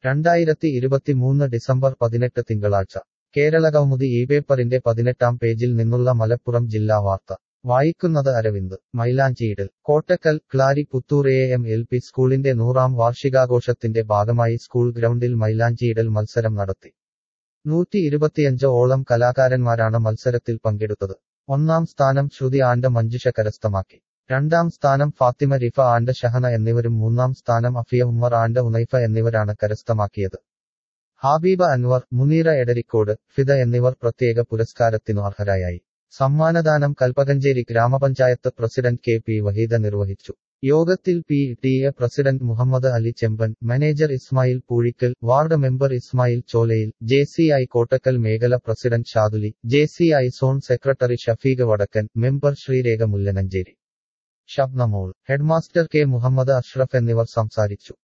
രണ്ടായിരത്തി ഇരുപത്തിമൂന്ന് ഡിസംബർ പതിനെട്ട് തിങ്കളാഴ്ച കേരളകൗമുദി ഈ പേപ്പറിന്റെ പതിനെട്ടാം പേജിൽ നിന്നുള്ള മലപ്പുറം ജില്ലാ വാർത്ത വായിക്കുന്നത് അരവിന്ദ് മൈലാഞ്ചിയിടൽ Kottakkal Clari Puthur A M L P സ്കൂളിന്റെ നൂറാം വാർഷികാഘോഷത്തിന്റെ ഭാഗമായി സ്കൂൾ ഗ്രൗണ്ടിൽ മൈലാഞ്ചിയിടൽ മത്സരം നടത്തി നൂറ്റി ഇരുപത്തിയഞ്ച് ഓളം കലാകാരന്മാരാണ് മത്സരത്തിൽ പങ്കെടുത്തത് ഒന്നാം സ്ഥാനം ശ്രുതി ആൻഡ് മഞ്ജുഷ കരസ്ഥമാക്കി രണ്ടാം സ്ഥാനം ഫാത്തിമ റിഫ ആൻഡ് ഷഹന എന്നിവരും മൂന്നാം സ്ഥാനം അഫിയ ഉമ്മർ ആൻഡ് ഉനൈഫ എന്നിവരാണ് കരസ്ഥമാക്കിയത് ഹാബീബ അൻവർ മുനീറ എടരിക്കോട് ഫിദ എന്നിവർ പ്രത്യേക പുരസ്കാരത്തിനു അർഹരായി സമ്മാനദാനം കൽപ്പകഞ്ചേരി ഗ്രാമപഞ്ചായത്ത് പ്രസിഡന്റ് കെ പി വഹീദ നിർവഹിച്ചു യോഗത്തിൽ P T A president Muhammad Ali Chemban manager Ismail Poozhikkal ward member Ismail Cholayil J C I Kottakkal മേഖല president Shaduli J C I zone secretary Shafeeq Vadakkan member Sreerekha Mullanhery Shabnamol headmaster K Muhammad Ashraf എന്നിവർ സംസാരിച്ചു